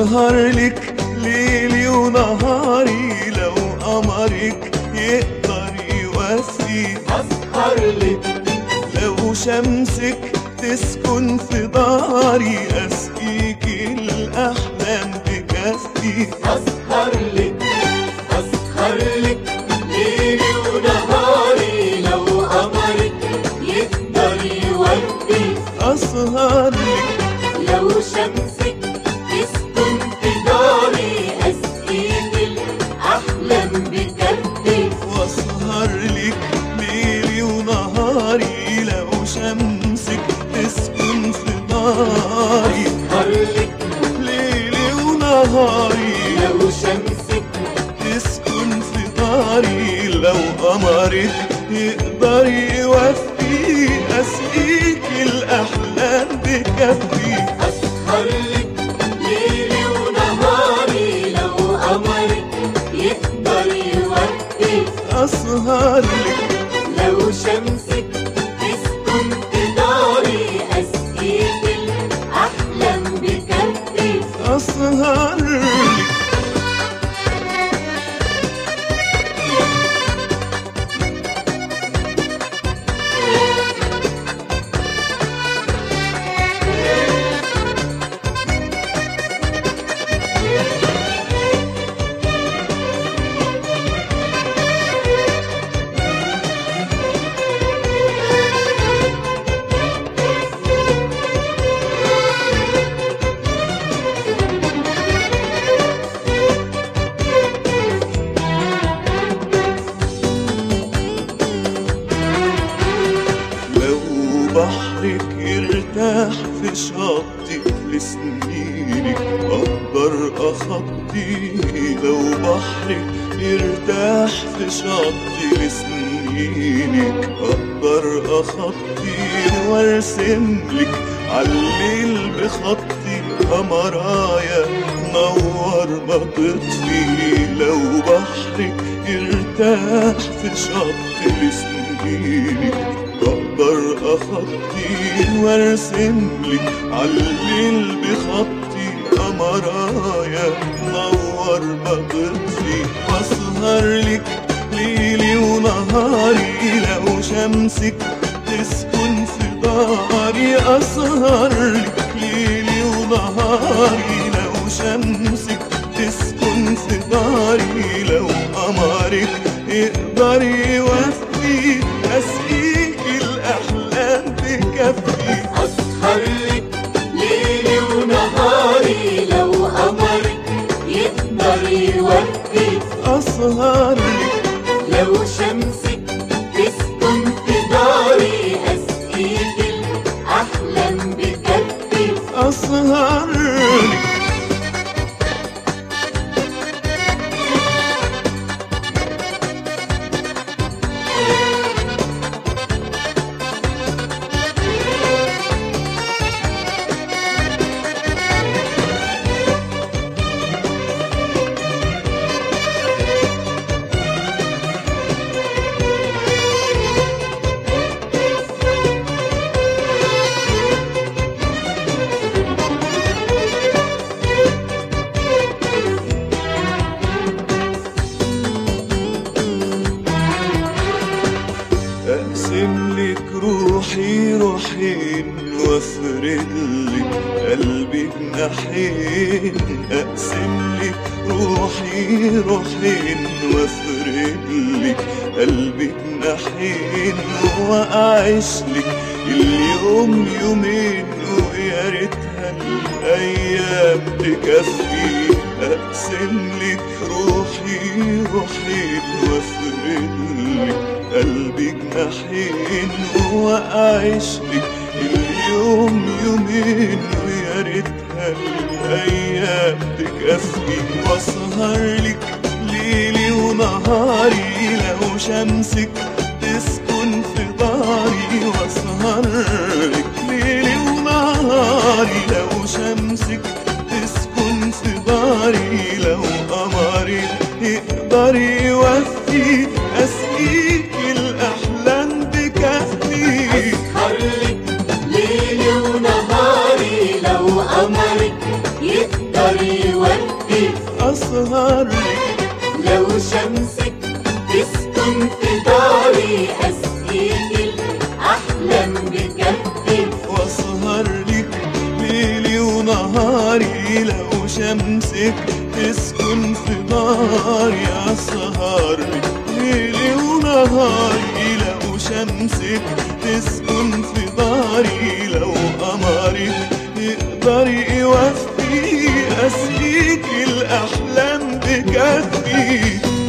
أسهر لك ليلي ونهاري لو قمرك يقدر يوفي أسهر لك لو شمسك تسكن في داري أسقيك الأحلام بكفي أسهر لك أسهر لك ليلي ونهاري لو قمرك يقدر يوفي أسهر لك لو شمسك تسكن في داري أسقيك الأحلام بكفي واسهر لك ليلي ونهاري لو شمسك تسكن في داري أسهر لك ليلي ونهاري لو شمسك تسكن في داري لو قمرك يقدر يوفي أسقيك الأحلام بكفي أسهر لك ليلي ونهاري لو قمرك يقدر يوفي أسهر لك لو شمسك تسكن في داري أسقيك الأحلام بكفي أسهر لك لو بحرك يرتاح في شطي لسنينك أقدر أخطي لو بحرك يرتاح في شطي لسنينك أقدر أخطي وارسم لك عالليل بخطي قمرايا نور ما تطفي لو بحرك يرتاح في شط لسنينك بقدر اخطي وارسم لك عالليل بخطي قمرايا نور ما تطفي واسهر لك ليلي ونهاري لو شمسك تسكن في داري اسهر لك ليلي ونهاري لو شمسك تسكن في داري لو قمرك يقدر يوفي اسقيك الاحلام بكفي أسهر لك ليلي ونهاري لو قمرك يقدر يوفي اسهر لك لو شمسك تسكن في داري أسقيك الأحلام بكفي اسهر لك اقسم لك روحي روحين وافرد لك قلبي جناحين اقسم لك روحي روحين وافرد لك قلبي جناحين واعيش لك اليوم يومين ويا ريتها الايام تكفي اقسم لك روحي روحين وافرد لك قلبي جناحين واعيش لك اليوم يومين ويا ريتها الايام تكفي واسهر لك ليلي ونهاري لو شمسك تسكن في داري واسهر لك ليلي ونهاري لو شمسك تسكن في داري لو قمري يقدر يوفي اسقيك الاحلام بكفي أسهر لك ليلي ونهاري لو قمرك يقدر يوفي واسهر لك لو شمسك تسكن في داري أسقيك الأحلام بكفي واسهر لك ليلي ونهاري لو شمسك تسكن في داري اسهر لك ليلي ونهاري لو شمسك تسكن في داري لو قمرك يقدر يوفي اسقيك الاحلام بكفي